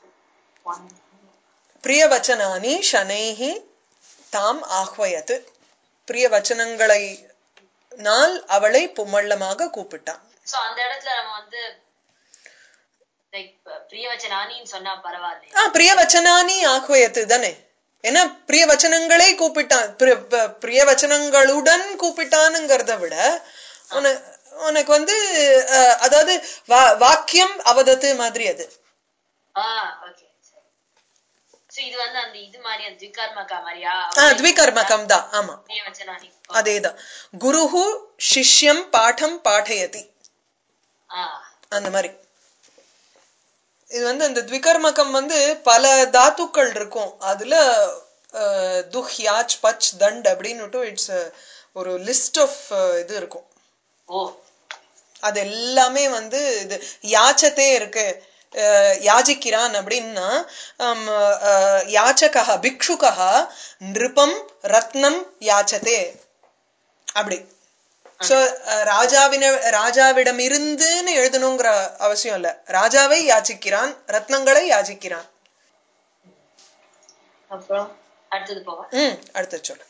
பிரியவச்சனானி ஷனைஹி தாம் ஆஹ்வயத்து பிரிய வச்சனங்களை நாள் அவளை பும்மள்ளமாக கூப்பிட்டான் சோ அந்த இடத்துல நம்ம வந்து லைக் பிரியவச்சனானின்னு சொன்னா பரவாயில்லையா ஆ பிரியவச்சனானி ஆஹ்வயத்து தானே ஏன்னா பிரிய வச்சனங்களே கூப்பிட்டான் பிரிய- ப- பிரிய வச்சனங்களுடன் கூப்பிட்டானுங்கிறத விட உன- உனக்கு வந்து அஹ், அதாவது வா- வாக்கியம் அவதத்து மாதிரி அது ஆ ஓகே சோ இது வந்து அந்த இது மாதிரியா திவிகர்மகா மாதிரியா ஆஹ் த்விகர்மகம் தான் ஆமா வச்சனானி அதேதான் குருஹு சிஷ்யம் பாடம் பாடயதி ஆ அந்த மாதிரி இது வந்து அந்த த்விகர்மகம் வந்து பல தாத்துக்கள் இருக்கும் அதுல அஹ், துஹ் யாச் பச் தண்ட் அப்படின்னு இட்ஸ் ஒரு லிஸ்ட் ஆஃப் இது இருக்கும் ஓ அது எல்லாமே வந்து இது யாச்சத்தே இருக்கு அஹ், யாஜிக்கிறான் அப்படின்னா ஹம், அஹ், யாச்சகா பிக்ஷுகா நிருபம் ரத்னம் யாச்சதே அப்படி சோ ராஜாவின ராஜாவிடம் இருந்துன்னு எழுதணுங்கிற அவசியம் இல்ல ராஜாவை யாச்சிக்கிறான் ரத்னங்களை யாச்சிக்கிறான் அப்புறம் அடுத்தது போவா ம் அடுத்த சொல்லு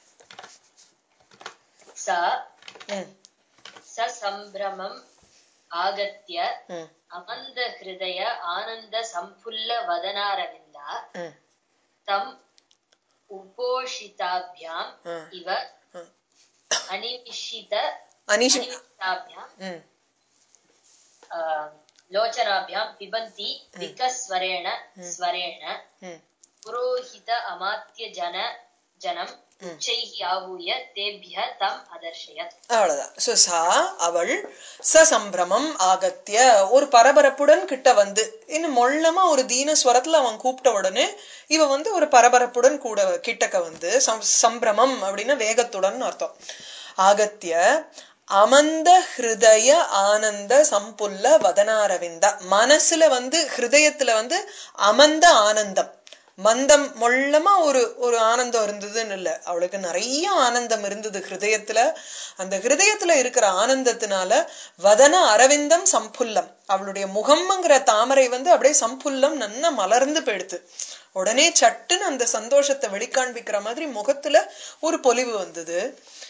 ச ம் ச சம்பிரமம் ஆகத்ய ம் அமந்த ஹிருதய ஆனந்த சம்புல்ல வதனாரவிந்தா ம் தம் உபோஷிதாபியாம் ம். இவ ம். அனிமிஷித அனிஷ் அனிமிஷிதாபியாம் ம் ஆ, லோச்சனாபியாம் பிபந்தி விகஸ்வரேண ஸ்வரேண ம் புரோஹித அமாத்திய ஜன ஜனம் உச்சைஹி ஆகூய தேபிய தம் அதர்ஷயத் அவ்வளவுதான் சோ சா அவள் சசம்பிரமம் ஆகத்திய ஒரு பரபரப்புடன் கிட்ட வந்து இன்னும் மொள்ளமா ஒரு தீன ஸ்வரத்துல அவன் கூப்பிட்ட உடனே இவ வந்து ஒரு பரபரப்புடன் கூட கிட்டக்க வந்து சம்- சம்பிரமம் அப்படின்னா வேகத்துடன் அர்த்தம் ஆகத்திய அமந்த ஹிருதய ஆனந்த சம்புல்ல வதனாரவிந்த மனசுல வந்து ஹிருதயத்துல வந்து அமந்த ஆனந்தம் மந்தம் மொள்ளமா ஒரு ஒரு ஆனந்தம் இருந்ததுன்னு இல்ல அவளுக்கு நிறைய ஆனந்தம் இருந்தது ஹிருதயத்துல அந்த ஹிருதயத்துல இருக்கிற ஆனந்தத்தினால வதன அரவிந்தம் சம்புல்லம் அவளுடைய முகம்ங்கிற தாமரை வந்து அப்படியே சம்புல்லம் நன்னா மலர்ந்து போயிடுத்து உடனே சட்டுன்னு அந்த சந்தோஷத்தை வெளிக்காண்பிக்கிற மாதிரி முகத்துல ஒரு பொலிவு வந்தது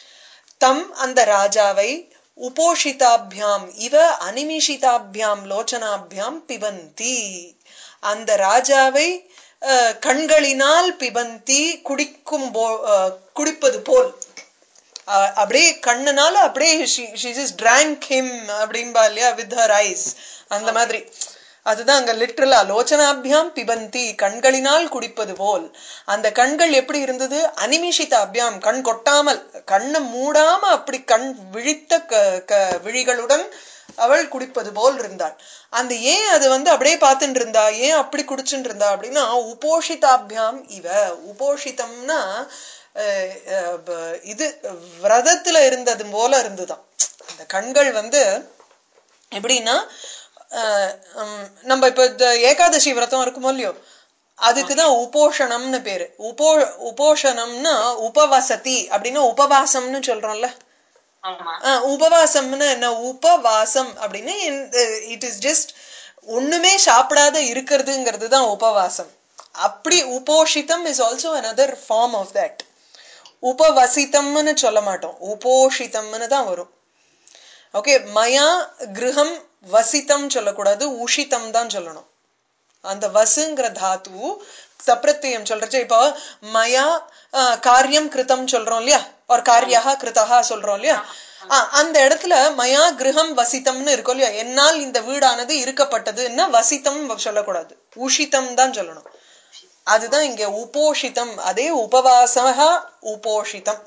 தம் அந்த ராஜாவை உபோஷிதாபியாம் இவ அனிமிஷிதாபியாம் லோச்சனாபியாம் பிபந்தி அந்த ராஜாவை அஹ், கண்களினால் பிபந்தி குடிக்கும் போ- அஹ், குடிப்பது போல் அஹ், அப்படியே கண்ணுனால அப்படியே she just drank him அப்படின்பா இல்லையா வித் her eyes அந்த மாதிரி அதுதான் அங்க லிட்ரலா லோச்சனாபியாம் பிபந்தி கண்களினால் குடிப்பது போல் அந்த கண்கள் எப்படி இருந்தது அனிமிஷித அபியாம் கண் கொட்டாமல் கண்ணை மூடாம அப்படி கண் விழித்த க- க- விழிகளுடன் அவள் குடிப்பது போல் இருந்தாள் அந்த ஏன் அது வந்து அப்படியே பார்த்துட்டு இருந்தா ஏன் அப்படி குடிச்சுட்டு இருந்தா அப்படின்னா உபோஷிதாபியாம் இவ உபோஷிதம்னா அஹ், அஹ், ப- இது விரதத்துல இருந்தது போல இருந்துதான் அந்த கண்கள் வந்து எப்படின்னா அஹ், உம், நம்ம இப்ப இந்த ஏகாதசி விரதம் இருக்குமோ இல்லையோ அதுக்குதான் உபோஷணம்னு பேரு உபோ உபோஷணம்னா உபவசதி அப்படின்னா உபவாசம்னு சொல்றோம்ல ஆமா ஆஹ் உபவாசம்னா என்ன உபவாசம் அப்படின்னு இட் இஸ் ஜஸ்ட் ஒண்ணுமே சாப்பிடாத இருக்கிறதுங்கிறது தான் உபவாசம் அப்படி உபோஷிதம் is also another form of that உபவசிதம்னு சொல்ல மாட்டோம் உபோஷிதம்னு தான் வரும் ஓகே மயா கிரகம் வசிதம் சொல்லக்கூடாது உஷிதம் தான் சொல்லணும் அந்த வசுங்கிற தாத்து சப்ரத்தியம் சொல்றச்சு இப்போ மயா அஹ், காரியம் கிருதம் சொல்றோம் இல்லையா ஒரு காரியா கிருதா சொல்றோம் இல்லையா ஆஹ், அந்த இடத்துல மயா கிரகம் வசித்தம்னு இருக்கும் இல்லையா என்னால் இந்த வீடானது இருக்கப்பட்டதுன்னா வசித்தம் சொல்லக்கூடாது உஷிதம் தான் சொல்லணும் அதுதான் இங்க உபோஷிதம் அதே உபவாசகா உபோஷிதம்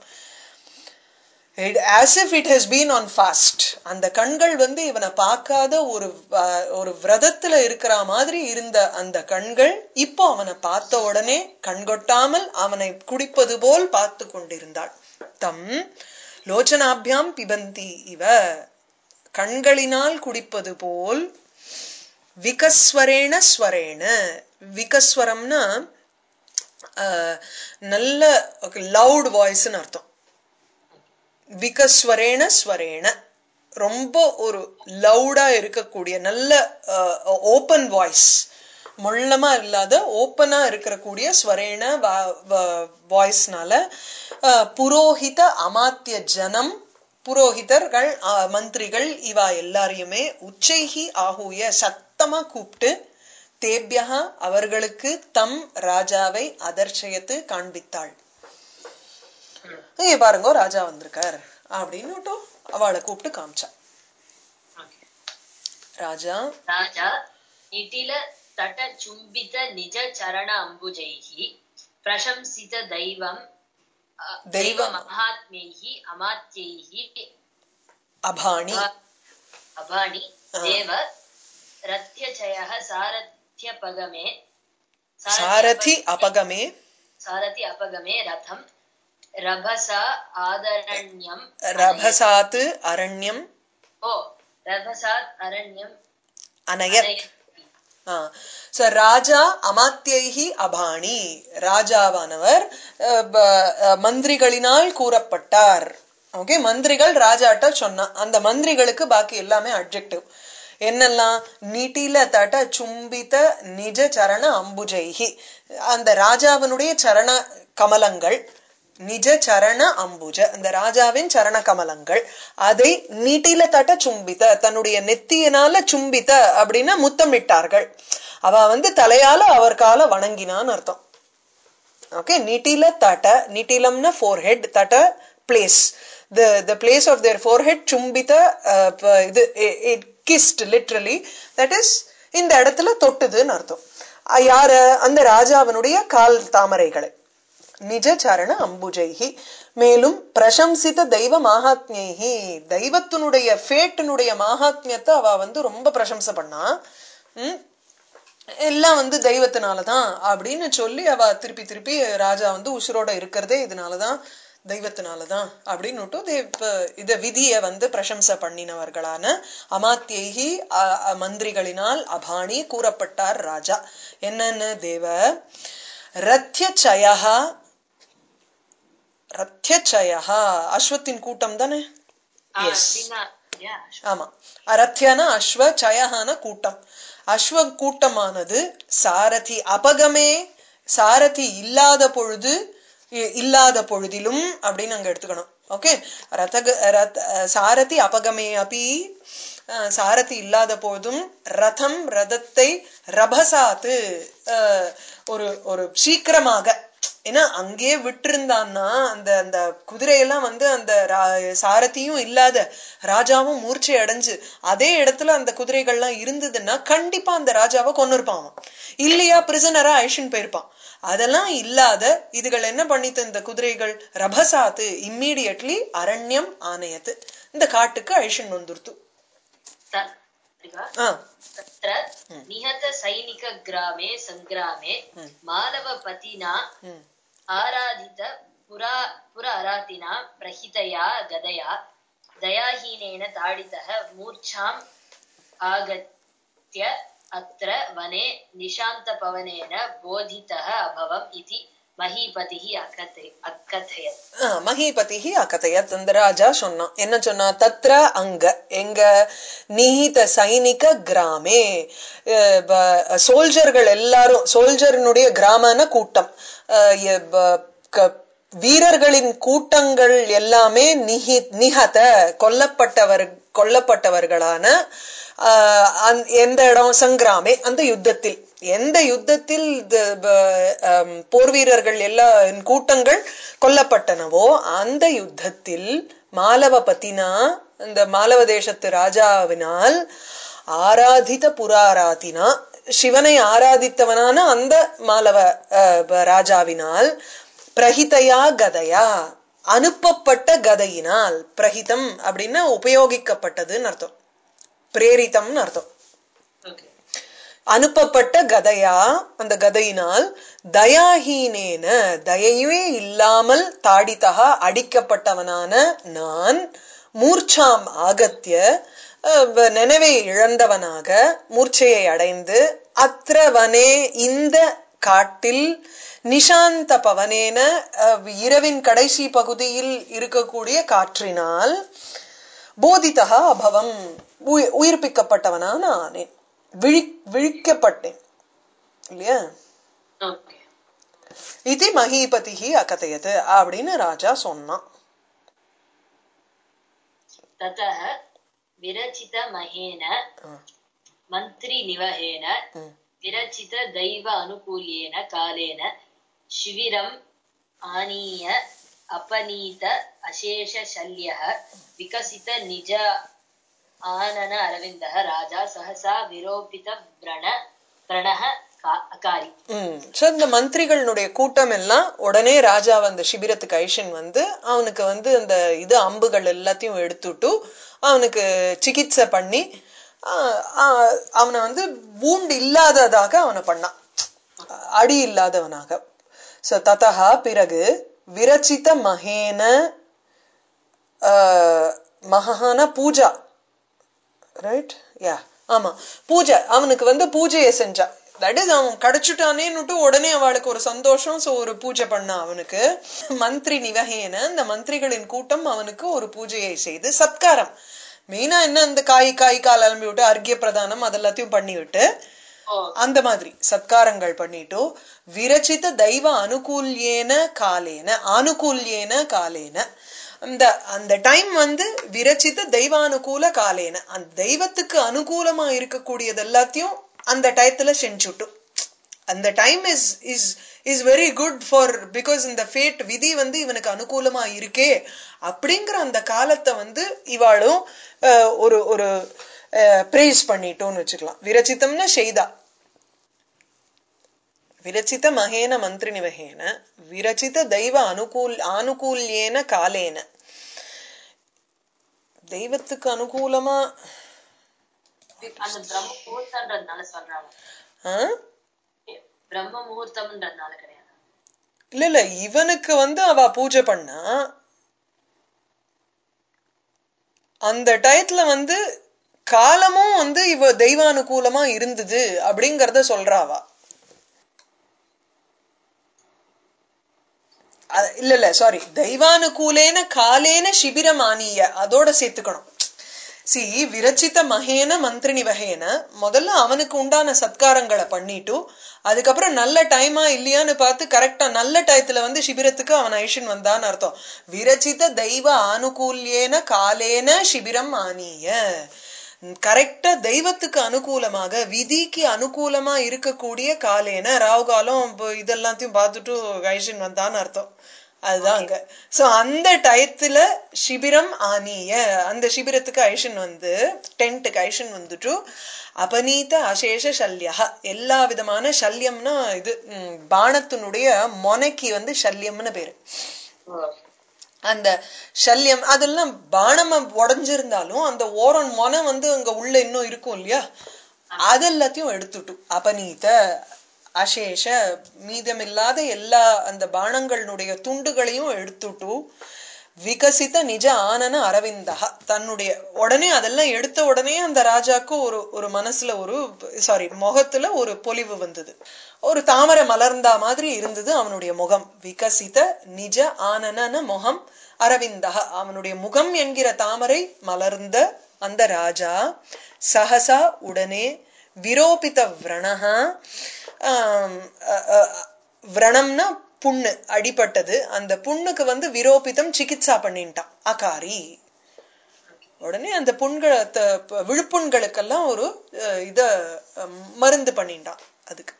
as if it has been on fast அந்த கண்கள் வந்து இவனை பார்க்காத ஒரு அஹ், ஒரு விரதத்துல இருக்கிற மாதிரி இருந்த அந்த கண்கள் இப்போ அவனை பார்த்த உடனே கண்கொட்டாமல் அவனை குடிப்பது போல் பார்த்து கொண்டிருந்தாள் தம் லோச்சனாபியாம் பிபந்தி இவ கண்களினால் குடிப்பது போல் விகஸ்வரேண ஸ்வரேண விகஸ்வரம்னா அஹ், நல்ல லவுட் வாய்ஸ்னு அர்த்தம் விகஸ்வரேண ஸ்வரேண ரொம்ப ஒரு லவுடா இருக்கக்கூடிய நல்ல ஓப்பன் வாய்ஸ் மொள்ளமா இல்லாத ஓப்பனா இருக்கக்கூடிய ஸ்வரேண வாய்ஸ்னால புரோஹித அமாத்திய ஜனம் புரோஹிதர்கள் அஹ், மந்திரிகள் இவா எல்லாரையுமே உச்சைகி ஆகூய சத்தமா கூப்பிட்டு தேபியா அவர்களுக்கு தம் ராஜாவை அதர்ச்சயத்து காண்பித்தாள் இங்க பாருங்க ராஜா வந்திருக்கார் அப்படின்னு அவளை கூப்பிட்டு காமிச்சா ராஜா राजा निटिल तट चुम्बित निज चरण अम्बुजैः प्रशंसित दैवम् अ, दैवम्। दैवमहात्म्यैः अमात्यैः அபாணி अभा- अभाणि आ। देव रथ्यचयः सारथ्यपगमे சாரதி अप- அபகமே सारथि अपगमे रथम् रभसा आदरण्यम् ரபசாத்து அரண்யம் ओ रभसात् अरण्यम् அனயத் अनयति சோ ராஜா அமாத்தியைஹி அபாணி ராஜாவானவர் அஹ், ப- அஹ், மந்திரிகளினால் கூறப்பட்டார் ஓகே மந்திரிகள் ராஜாட்ட சொன்னா அந்த மந்திரிகளுக்கு பாக்கி எல்லாமே அட்ஜெக்டிவ் என்னெல்லாம் நீட்டில தட சும்பித நிஜ சரண அம்புஜைஹி அந்த ராஜாவினுடைய சரண கமலங்கள் நிஜ சரண அம்புஜ அந்த ராஜாவின் சரண கமலங்கள் அதை நீட்டில தட்ட சும்பித்த தன்னுடைய நெத்தியினால சும்பித்த அப்படின்னா முத்தமிட்டார்கள் அவ வந்து தலையால அவர் கால வணங்கினான்னு அர்த்தம் ஓகே நிட்டில தட்ட நிட்டிலம்னா forehead that place the the place of their forehead சும்பித uh, ப- இது it kissed literally that is இந்த இடத்துல தொட்டுதுன்னு அர்த்தம் அஹ் யார அந்த ராஜாவினுடைய கால் தாமரைகளை நிஜ சரண அம்புஜைகி மேலும் பிரசம்சித்த தெய்வ மாகாத்மியைகி தெய்வத்தினுடைய ஃபேட்டினுடைய மாகாத்மியத்தை அவ வந்து ரொம்ப பிரசம்சை பண்ணா ம் எல்லாம் வந்து தெய்வத்தினாலதான் அப்படின்னு சொல்லி அவ திருப்பி திருப்பி ராஜா வந்து உசுரோட இருக்கிறதே இதனாலதான் தெய்வத்தினாலதான் அப்படின்னுட்டு they இப்ப இத விதிய வந்து பிரசம்சை பண்ணினவர்களான அமாத்தியைகி அ- அ- மந்திரிகளினால் அபாணி கூறப்பட்டார் ராஜா என்னன்னு தேவ ரத்யச்சயா ரத்யச்சயா அஸ்வத்தின் கூட்டம் தானே ஆ, Yes. அப்படின்னா, yeah, ஆமா அரத்தியான அஸ்வ சயஹான கூட்டம் அஸ்வ கூட்டமானது சாரதி அபகமே சாரதி இல்லாத பொழுது இ- இல்லாத பொழுதிலும் அப்படின்னு அங்க எடுத்துக்கணும் ஓகே ரதக ரத் சாரதி அபகமே அப்பி அஹ், சாரதி இல்லாத போதும் ரதம் ரதத்தை ரபசாத்து அஹ், ஒரு ஒரு சீக்கிரமாக ஏன்னா அங்கேயே விட்டிருந்தான்னா அந்த அந்த குதிரையெல்லாம் வந்து அந்த ரா- சாரதியும் இல்லாத ராஜாவும் மூர்ச்சை அடைஞ்சு அதே இடத்துல அந்த குதிரைகள்லாம் இருந்ததுன்னா கண்டிப்பா அந்த ராஜாவை கொன்னு இருப்பான் அவன். இல்லையா பிரிசனரா அழிச்சுன்னு போயிருப்பான் அதெல்லாம் இல்லாத இதுகள் என்ன பண்ணித்து இந்த குதிரைகள் ரபசாத்து இம்மீடியட்லி அரண்யம் ஆணையத்து இந்த காட்டுக்கு அழிச்சுன்னு வந்துருத்து த- சரிவா? ஆ तत्र निहत सैनिक ग्रामे सङ्ग्रामे मालवपतिना ம் आराधित पुरा पुर अरातिना प्रहितया गदया दयाहीनेन ताडितः मूर्च्छाम् आगत्य अत्र वने निशान्तपवनेन बोधितः अभवम् इति महीपतिः अकथय अकथयत् ஆ, மகிபதிஹி அகதையத் அந்த ராஜா சொன்னான் என்ன சொன்னா தத்ர அங்க எங்க நீத சைனிக கிராமே சோல்ஜர்கள் எல்லாரும் சோல்ஜர்னுடைய கிராமன கூட்டம் அஹ், எ- ப- க- வீரர்களின் கூட்டங்கள் எல்லாமே நிஹி நிஹத கொல்லப்பட்டவர் கொல்லப்பட்டவர்களான ஆஹ், அந்த- எந்த இடம் சங்கிராமே அந்த யுத்தத்தில் எந்த யுத்தத்தில் த- ப- ஆம், போர் வீரர்கள் எல்லா கூட்டங்கள் கொல்லப்பட்டனவோ அந்த யுத்தத்தில் மாலவ பத்தினா இந்த மாலவ தேசத்து ராஜாவினால் ஆராதித புராராதினா சிவனை ஆராதித்தவனான அந்த மாலவ அஹ், ப- ராஜாவினால் பிரஹிதையா கதையா அனுப்பப்பட்ட கதையினால் பிரஹிதம் அப்படின்னா உபயோகிக்கப்பட்டதுன்னு அர்த்தம் பிரேரிதம்னு அர்த்தம் Okay. அனுப்பப்பட்ட கதையா அந்த கதையினால் தயாஹீனேன தயையே இல்லாமல் தாடித்தகா அடிக்கப்பட்டவனான நான் மூர்ச்சாம் ஆகத்திய அஹ், வ- நினைவை இழந்தவனாக மூர்ச்சையை அடைந்து அத்ரவனே இந்த காட்டில் நிஷாந்த பவனேன அஹ், இரவின் கடைசி பகுதியில் இருக்கக்கூடிய காற்றினால் போதிதா அபவம் உயி- உயிர்ப்பிக்கப்பட்டவனான ஆனேன் விழி விழிக்கப்பட்டேன் இல்லையா Okay. இது மகீபதிஹி அகதையது அப்படின்னு ராஜா சொன்னான் ततः विरचितमहेन मन्त्रिनिवहेन ம். विरचित दैव अनुकूल्येन कालेन शिबिरम् आनीय अपनीत अशेषशल्यः विकसित निज आनन अरविन्दः राजा सहसा विरोपितव्रण व्रणः का- अकारि ம் சோ இந்த மந்திரிகளுடைய கூட்டம் எல்லாம் உடனே ராஜா அந்த சிபிரத்துக்கு ஐஷன் வந்து அவனுக்கு வந்து அந்த இது அம்புகள் எல்லாத்தையும் எடுத்துட்டு அவனுக்கு சிகிச்சை பண்ணி ஆ, ஆ, அவனை வந்து வூண்டு இல்லாததாக அவனை பண்ணான் அடி இல்லாதவனாக சோ ததா பிறகு விரச்சித மகேன ஆ, மகான பூஜா ரைட் யா ஆமா பூஜை அவனுக்கு வந்து பூஜையை செஞ்சா தட் இஸ் அவன் கிடைச்சுட்டானேன்னுட்டு உடனே அவளுக்கு ஒரு சந்தோஷம் சோ ஒரு பூஜை பண்ணா அவனுக்கு மந்திரி நிவகேன இந்த மந்திரிகளின் கூட்டம் அவனுக்கு ஒரு பூஜையை செய்து சத்காரம் மெயினா என்ன இந்த காய் காய் கால் அலம்பி விட்டு அர்க்கிய பிரதானம் அதெல்லாத்தையும் பண்ணி விட்டு ஓ அந்த மாதிரி சத்காரங்கள் பண்ணிட்டு விரச்சித தெய்வ அனுகூல்யேன காலேன ஆனுகூல்யேன காலேன அந்த அந்த டைம் வந்து விரச்சித தெய்வானுகூல காலேன அந்த தெய்வத்துக்கு அனுகூலமா இருக்கக்கூடியது எல்லாத்தையும் அந்த டயத்துல செஞ்சுட்டு அந்த time is is is very good for because இந்த ஃபேட் விதி வந்து இவனுக்கு அனுகூலமா இருக்கே அப்படிங்கிற அந்த காலத்தை வந்து இவாளும் அஹ், ஒரு ஒரு பிரேஸ் பண்ணிட்டோம்னு வச்சுக்கலாம் விரச்சிதம்னா செய்தா விரச்சித மகேன மந்திரி நிவகேன விரச்சித தெய்வ அனுகூல் ஆனுகூல்யேன காலேன தெய்வத்துக்கு அனுகூலமா அந்த பிரம்ம முகூர்த்தன்றதுனால சொல்றாங்க ஆ? பிரம்ம முகூர்த்தம்ன்றதுனால கிடையாது இல்ல இல்ல இவனுக்கு வந்து அவ பூஜை பண்ணா அந்த டயத்துல வந்து காலமும் வந்து இவ தெய்வானுகூலமா இருந்தது அப்படிங்கறத சொல்றாவா அ- இல்ல இல்ல சாரி தெய்வானுகூலேன காலேன சிபிரமானிய அதோட சேர்த்துக்கணும் சி விரச்சித மகேன மந்திரினி வகைன முதல்ல அவனுக்கு உண்டான சத்காரங்களை பண்ணிட்டு அதுக்கப்புறம் நல்ல டைமா இல்லையான்னு பார்த்து கரெக்டா நல்ல டயத்துல வந்து சிபிரத்துக்கு அவன் ஐஷன் வந்தான்னு அர்த்தம் விரச்சித தெய்வ ஆனுகூல்யேன காலேன சிபிரம் ஆனிய கரெக்டா தெய்வத்துக்கு அனுகூலமாக விதிக்கு அனுகூலமா இருக்கக்கூடிய காலேன ராவு காலம் இப்போ இதெல்லாத்தையும் பார்த்துட்டு ஐஷன் வந்தான்னு அர்த்தம் அதுதான் அங்க சோ அந்த டயத்துல சிபிரம் ஆனிய அந்த சிபிரத்துக்கு ஐஷன் வந்து டென்ட்டுக்கு ஐஷன் வந்துட்டு அபநீத அசேஷ சல்யா எல்லா விதமான சல்யம்னா இது ம், பாணத்தினுடைய மொனைக்கு வந்து சல்யம்னு பேரு அந்த சல்யம் அதெல்லாம் பானம் உடைஞ்சிருந்தாலும் அந்த ஓரம் மொனை வந்து அங்க உள்ள இன்னும் இருக்கும் இல்லையா அதெல்லாத்தையும் எடுத்துட்டு அபநீத அசேஷ மீதமில்லாத எல்லா அந்த பானங்களுடைய துண்டுகளையும் எடுத்துட்டு விகசித நிஜ ஆனன அரவிந்தா தன்னுடைய உடனே அதெல்லாம் எடுத்த உடனே அந்த ராஜாக்கு ஒரு ஒரு மனசுல ஒரு சாரி முகத்துல ஒரு பொலிவு வந்தது ஒரு தாமரை மலர்ந்தா மாதிரி இருந்தது அவனுடைய முகம் விகசித நிஜ ஆனன முகம் அரவிந்தா அவனுடைய முகம் என்கிற தாமரை மலர்ந்த அந்த ராஜா சஹசா உடனே விரோபித விரணஹா ஆம், அ- அ- விரணம்னா புண்ணு அடிபட்டது அந்த புண்ணுக்கு வந்து விரோபிதம் சிகிச்சா பண்ணிட்டான் அகாரி உடனே அந்த புண்கள் த- ப- விழுப்புண்களுக்கெல்லாம் ஒரு அஹ், இத அஹ், மருந்து பண்ணிட்டான் அதுக்கு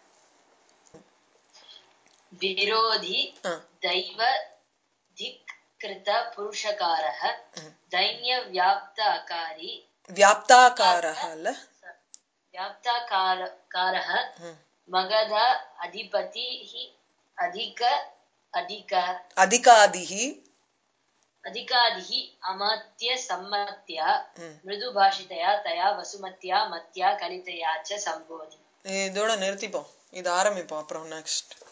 विरोधि ஆ. दैव धिक् कृत पुरुषकारः दैन्यव्याप्त अकारी வியாப்தாக்காரः இல்ல व्याप्ताकारः ம். मगध अधिपतिः अधिक अधिक அதிகாதிகி अधिकादिः अमात्य सम्मत्या ம். मृदुभाषितया तया वसुमत्या मत्या कलितया च सम्बोधि இதோட நிறுத்திப்போம் இது ஆரம்பிப்போம் அப்புறம் நெக்ஸ்ட்